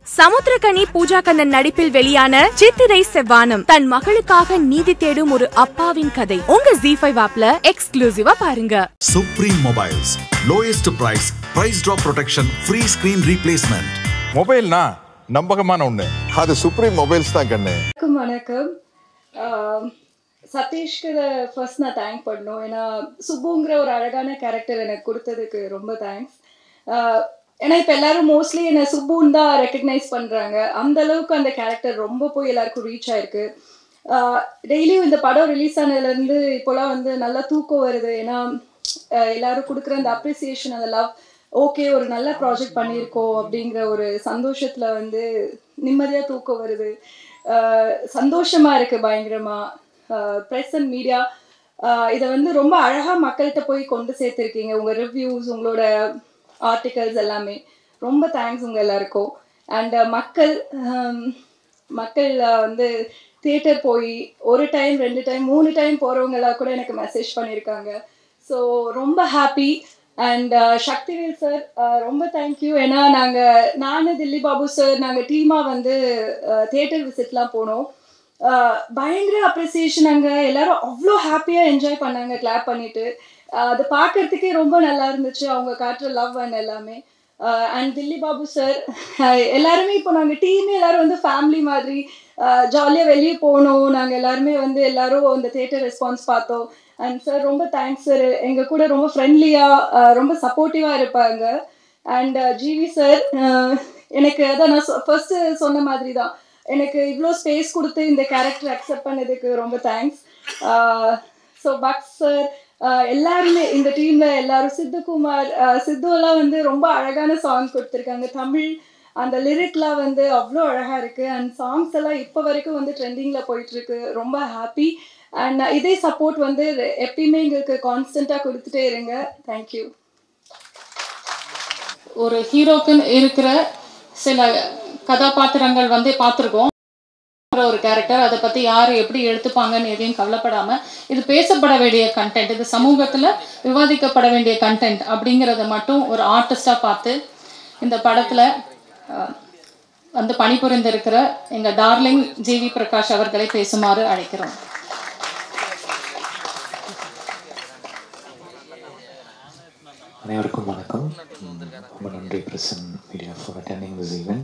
சமுத்திரகனி பூஜா கண்ணன் நடிப்பில் வெளியான சித்திரை செவ்வானம் தன் மகளுக்காக நீதி தேடும் ஒரு அப்பாவின் கதை உங்க ஜி ஃபைவ் ஆப்ல எக்ஸ்க்ளூசிவா பாருங்க Supreme Mobiles. Lowest price, price drop protection, free screen replacement. மொபைல்னா நம்பகமான ஒண்ணு அது சுப்ரீம் மொபைல்ஸ் தான் கண்ணு வணக்கம் வணக்கம் ஆம், சதீஷ்க்கு ஃபர்ஸ்ட் நான் தேங்க் பண்ணணும் ஏன்னா சுப்புங்கிற ஒரு அழகான கேரக்டர் எனக்கு கொடுத்ததுக்கு ரொம்ப தேங்க்ஸ் ஏன்னா இப்போ எல்லாரும் மோஸ்ட்லி என்னை சுப்புன்னு தான் ரெக்கக்னைஸ் பண்ணுறாங்க அந்த அளவுக்கு அந்த கேரக்டர் ரொம்ப போய் எல்லாருக்கும் ரீச் ஆயிருக்கு டெய்லியும் இந்த படம் ரிலீஸ் ஆனதுலேருந்து இப்போலாம் வந்து நல்லா தூக்கம் வருது ஏன்னா ஆஹ் எல்லாரும் கொடுக்குற அந்த அப்ரிசியேஷன் அந்த லவ் ஓகே ஒரு நல்ல ப்ராஜெக்ட் பண்ணியிருக்கோம் அப்படிங்கிற ஒரு சந்தோஷத்தில் வந்து நிம்மதியாக தூக்கம் வருது ஆஹ் சந்தோஷமா இருக்கு பயங்கரமா ப்ரெஸ் அண்ட் மீடியா இதை வந்து ரொம்ப அழகா மக்கள்கிட்ட போய் கொண்டு சேர்த்துருக்கீங்க உங்க ரிவ்யூஸ் உங்களோட ஆர்டிகல்ஸ் எல்லாமே ரொம்ப தேங்க்ஸ் உங்க எல்லாருக்கும் அண்ட் மக்கள் ஹம், மக்கள் அஹ், வந்து தியேட்டர் போய் ஒரு டைம் ரெண்டு டைம் மூணு டைம் போறவங்க எல்லாம் கூட எனக்கு மெசேஜ் பண்ணியிருக்காங்க ஸோ ரொம்ப ஹாப்பி அண்ட் சக்திவேல் சார் ரொம்ப தேங்க்யூ ஏன்னா நாங்கள் நானு தில்லி பாபு சார் நாங்கள் டீமாக வந்து தியேட்டர் விசிட்லாம் போனோம் அஹ், பயங்கர அப்ரிசியேஷன் அங்கே எல்லாரும் அவ்வளோ ஹாப்பியாக என்ஜாய் பண்ணாங்க கிளாப் பண்ணிட்டு அஹ், அது பார்க்கறதுக்கே ரொம்ப நல்லா இருந்துச்சு அவங்க காட்டுற லவ் அண்ட் எல்லாமே அண்ட் தில்லி பாபு சார் எல்லாருமே இப்போ நாங்கள் டீமே எல்லாரும் வந்து ஃபேமிலி மாதிரி ஜாலியாக வெளியே போனோம் நாங்கள் எல்லாருமே வந்து எல்லாரும் அந்த தியேட்டர் ரெஸ்பான்ஸ் பார்த்தோம் அண்ட் சார் ரொம்ப தேங்க்ஸ் சார் எங்கள் கூட ரொம்ப ஃப்ரெண்ட்லியாக ரொம்ப சப்போர்ட்டிவாக இருப்பாங்க அண்ட் ஜிவி சார் எனக்கு அதான் நான் ஃபர்ஸ்ட் சொன்ன மாதிரி தான் எனக்கு இவ்வளோ ஸ்பேஸ் கொடுத்து இந்த கேரக்டர் அக்செப்ட் பண்ணதுக்கு ரொம்ப தேங்க்ஸ் ஸோ பக்ஸ் சார் எல்லாருமே இந்த டீம்ல எல்லாரும் சித்துக்குமார் அஹ், சித்துவெல்லாம் வந்து ரொம்ப அழகான சாங் கொடுத்துருக்காங்க தமிழ் அந்த லிரிக்லாம் வந்து அவ்வளோ அழகா இருக்கு அண்ட் சாங்ஸ் எல்லாம் இப்போ வரைக்கும் வந்து ட்ரெண்டிங்ல போயிட்டு இருக்கு ரொம்ப ஹாப்பி அண்ட் இதே சப்போர்ட் வந்து எப்பயுமே எங்களுக்கு கான்ஸ்டண்டா கொடுத்துட்டே இருங்க தேங்க்யூ ஒரு ஹீரோக்குன்னு இருக்கிற சில கதாபாத்திரங்கள் வந்து பார்த்துருக்கோம் ஒரு கேரக்டர் அதை பற்றி யார் எப்படி எடுத்துப்பாங்கன்னு எதையும் கவலைப்படாம இது பேசப்பட வேண்டிய கண்டென்ட் இது சமூகத்தில் விவாதிக்கப்பட வேண்டிய கண்டென்ட் அப்படிங்கிறத மட்டும் ஒரு ஆர்டிஸ்டாக பார்த்து இந்த படத்தில் வந்து பணிபுரிந்திருக்கிற எங்கள் டார்லிங் ஜிவி பிரகாஷ் அவர்களை பேசுமாறு அழைக்கிறோம் அனைவருக்கும் வணக்கம் ம், ரொம்ப நன்றி press and media for attending this event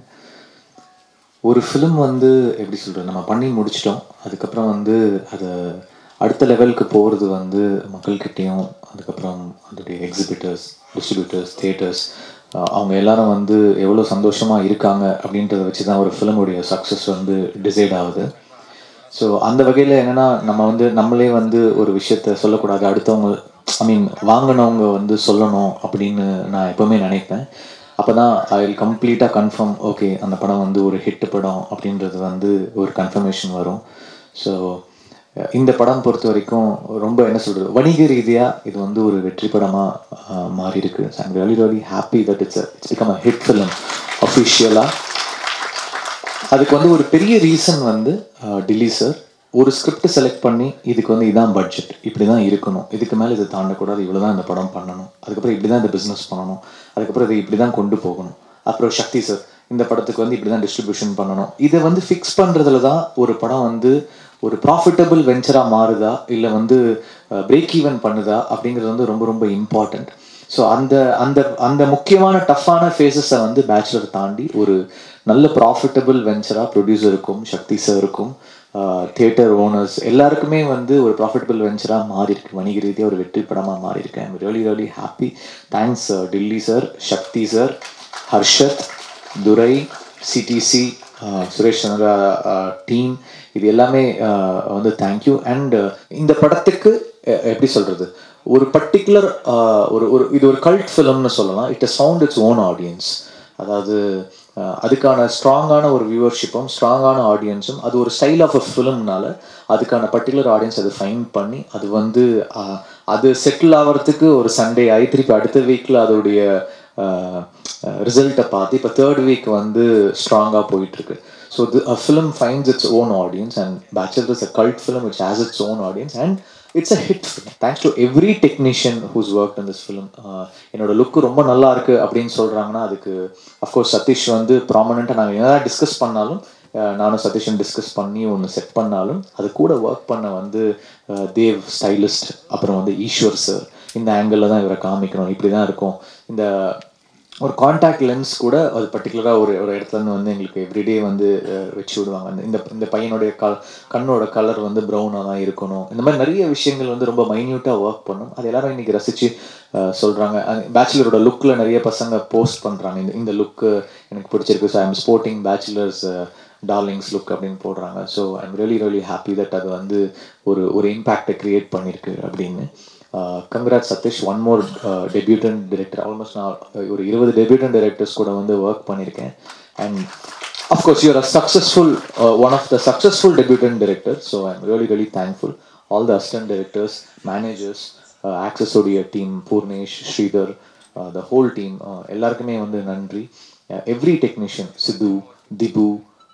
ஒரு ஃபிலிம் வந்து எப்படி சொல்கிறது நம்ம பண்ணி முடிச்சிட்டோம் அதுக்கப்புறம் வந்து அதை அடுத்த லெவலுக்கு போகிறது வந்து மக்கள்கிட்டேயும் அதுக்கப்புறம் அதோடைய எக்ஸிபிட்டர்ஸ் டிஸ்ட்ரிபியூட்டர்ஸ் தியேட்டர்ஸ் அவங்க எல்லாரும் வந்து எவ்வளோ சந்தோஷமாக இருக்காங்க அப்படின்றத வச்சு தான் ஒரு ஃபிலிமுடைய சக்ஸஸ் வந்து டிசைட் ஆகுது ஸோ அந்த வகையில் என்னென்னா நம்ம வந்து நம்மளே வந்து ஒரு விஷயத்த சொல்லக்கூடாது அடுத்தவங்க ஐ மீன் வாங்கினவங்க வந்து சொல்லணும் அப்படின்னு நான் எப்போவுமே நினைப்பேன் அப்போ தான் ஐ வில் கம்ப்ளீட்டாக கன்ஃபார்ம் ஓகே அந்த படம் வந்து ஒரு ஹிட் படம் அப்படின்றது வந்து ஒரு கன்ஃபர்மேஷன் வரும் ஸோ இந்த படம் பொறுத்த வரைக்கும் ரொம்ப என்ன சொல்கிறது வணிக ரீதியாக இது வந்து ஒரு வெற்றி படமாக மாறி இருக்கு I'm really really happy that it's it's become a hit film அஃபிஷியலாக அதுக்கு வந்து ஒரு பெரிய ரீசன் வந்து அஹ், டில்லி சார் ஒரு ஸ்கிரிப்ட் செலக்ட் பண்ணி இதுக்கு வந்து இதான் பட்ஜெட் இப்படி தான் இருக்கணும் இதுக்கு மேலே இதை தாண்டக்கூடாது இவ்வளோ தான் இந்த படம் பண்ணணும் அதுக்கப்புறம் இப்படி தான் இந்த பிஸ்னஸ் பண்ணணும் அதுக்கப்புறம் இதை இப்படி தான் கொண்டு போகணும் அப்புறம் சக்தி சார் இந்த படத்துக்கு வந்து இப்படி தான் டிஸ்ட்ரிபியூஷன் பண்ணணும் இதை வந்து ஃபிக்ஸ் பண்ணுறதுல தான் ஒரு படம் வந்து ஒரு ப்ராஃபிட்டபிள் வெஞ்சராக மாறுதா இல்லை வந்து பிரேக் ஈவன் பண்ணுதா அப்படிங்கிறது வந்து ரொம்ப ரொம்ப இம்பார்ட்டண்ட் ஸோ அந்த அந்த அந்த முக்கியமான டஃப்பான ஃபேஸஸை வந்து பேச்சுலர் தாண்டி ஒரு நல்ல ப்ராஃபிட்டபிள் வெஞ்சராக ப்ரொடியூசருக்கும் சக்தி சாருக்கும் தியேட்டர் ஓனர்ஸ் எல்லாருக்குமே வந்து ஒரு ப்ராஃபிட்டபிள் வெஞ்சராக மாறி இருக்கு வணிக ரீதியாக ஒரு வெற்றி படமாக மாறி இருக்கு I'm really really happy thanks Dilli sir Sakthi sir Harshad Durai CDC Suresh Chandra team இது எல்லாமே uh, வந்து தேங்க்யூ அண்ட் இந்த படத்துக்கு அஹ், எப்படி சொல்கிறது ஒரு பர்டிகுலர் ஒரு ஒரு இது ஒரு கல்ட் ஃபிலிம்னு சொல்லலாம் it sound its own audience அதாவது அஹ், அதுக்கான ஸ்ட்ராங்கான ஒரு வியூவர்ஷிப்பும் ஸ்ட்ராங்கான ஆடியன்ஸும் அது ஒரு ஸ்டைல் ஆஃப் அ ஃபிலிம்னால அதுக்கான பர்டிகுலர் ஆடியன்ஸ் அதை ஃபைன் பண்ணி அது வந்து அஹ், அது செட்டில் ஆகிறதுக்கு ஒரு சண்டே ஆகி திருப்பி அடுத்த வீக்கில் அதோடைய ரிசல்ட்டை பார்த்து இப்போ தேர்ட் வீக் வந்து ஸ்ட்ராங்காக போயிட்டுருக்கு so the a film finds its own audience and Bachelor is a cult film which has its own audience and it's a hit thanks to every technician who's work in this film என்னோட look ரொம்ப நல்லா இருக்கு அப்படின்னு சொல்றாங்கன்னா அதுக்கு of course Satish வந்து ப்ராமனெண்ட்டாக நாங்கள் என்ன டிஸ்கஸ் பண்ணாலும் அஹ், நானும் சதீஷும் டிஸ்கஸ் பண்ணி ஒன்று செட் பண்ணாலும் அது கூட ஒர்க் பண்ண வந்து அஹ், தேவ் ஸ்டைலிஸ்ட் அப்புறம் வந்து ஈஸ்வர் சார் இந்த ஆங்கிளில் தான் இவரை காமிக்கணும் இப்படி தான் இருக்கும் இந்த ஒரு காண்டாக்ட் லென்ஸ் கூட அது பர்டிகுலராக ஒரு ஒரு இடத்துல இருந்து வந்து எங்களுக்கு எவ்ரிடே வந்து அஹ், வச்சு விடுவாங்க அந்த- இந்த இந்த பையனுடைய க கண்ணோட கலர் வந்து ப்ரௌனாக தான் இருக்கணும் இந்த மாதிரி நிறைய விஷயங்கள் வந்து ரொம்ப மைன்யூட்டாக ஒர்க் பண்ணும் அது எல்லாரும் இன்னைக்கு ரசித்து சொல்கிறாங்க பேச்சுலரோட லுக்கில் நிறைய பசங்க போஸ்ட் பண்ணுறாங்க இந்த இந்த லுக்கு எனக்கு பிடிச்சிருக்கு so I'm sporting Bachelors darlings look அப்படின்னு போடுறாங்க so I'm really really happy that அது வந்து ஒரு ஒரு இம்பேக்டை க்ரியேட் பண்ணியிருக்கு அப்படின்னு congrats Sathish one more debutant director almost நான் ஒரு இருபது டெபியூட்டன் டிரெக்டர்ஸ் கூட வந்து ஒர்க் பண்ணியிருக்கேன் and of course you're a successful one of the successful debutant director so I am really really thankful all the assistant directors managers ஆக்சஸோடைய team Purnesh Sridhar the whole team எல்லாருக்குமே வந்து நன்றி எவ்ரி டெக்னீஷியன் சித்து திபு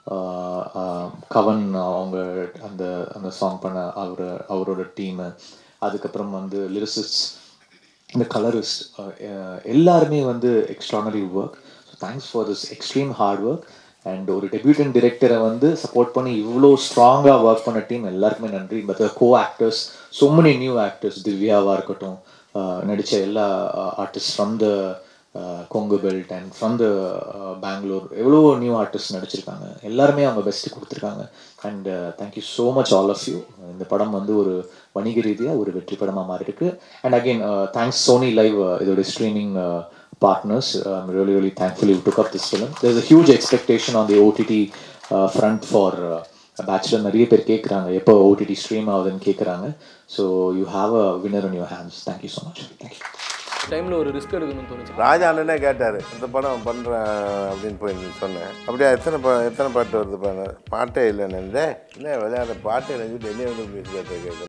ஆஹ் ஆஹ் கவன் அவங்க அந்த அந்த சாங் பண்ண அவர் அவரோட டீமு அதுக்கப்புறம் வந்து லிரிசிஸ்ட் இந்த கலரிஸ்ட் எல்லாருமே வந்து extraordinary work so thanks for this extreme hard work and ஒரு டெபியூட்டன் டிரெக்டரை வந்து சப்போர்ட் பண்ணி இவ்வளோ ஸ்ட்ராங்காக ஒர்க் பண்ண டீம் எல்லாருக்குமே நன்றி but co actors so many new actors திவ்யாவாக இருக்கட்டும் நடித்த எல்லா artist from the Kongu belt and from the Bangalore எவ்வளோ நியூ ஆர்டிஸ்ட் நடிச்சிருக்காங்க எல்லாருமே அவங்க பெஸ்ட்டு கொடுத்துருக்காங்க and thank you so much all of you இந்த படம் வந்து ஒரு வணிக ரீதியாக ஒரு வெற்றி படமாக மாறி இருக்கு and again thanks Sony LIV இதோட streaming partners. I'm really, really thankful you took up this film. There's a huge expectation on the OTT uh, front for uh, Bachelor நிறைய பேர் கேட்குறாங்க எப்போ ஓடிடி ஸ்ட்ரீம் ஆகுதுன்னு கேட்குறாங்க so you have a winner in your hands thank you so much thank you டைமில் ஒரு risk எடுக்கணும்னு தோணுச்சு ராஜா அண்ணனே கேட்டார் இந்த படம் பண்ணுறேன் அப்படின்னு போய் சொன்னேன் அப்படியா எத்தனை பா எத்தனை பாட்டு வருது பாரு பாட்டே இல்லைன்னு என்ன விளையாட பாட்டே இல்லைன்னு சொல்லிட்டு என்ன வந்து கேட்க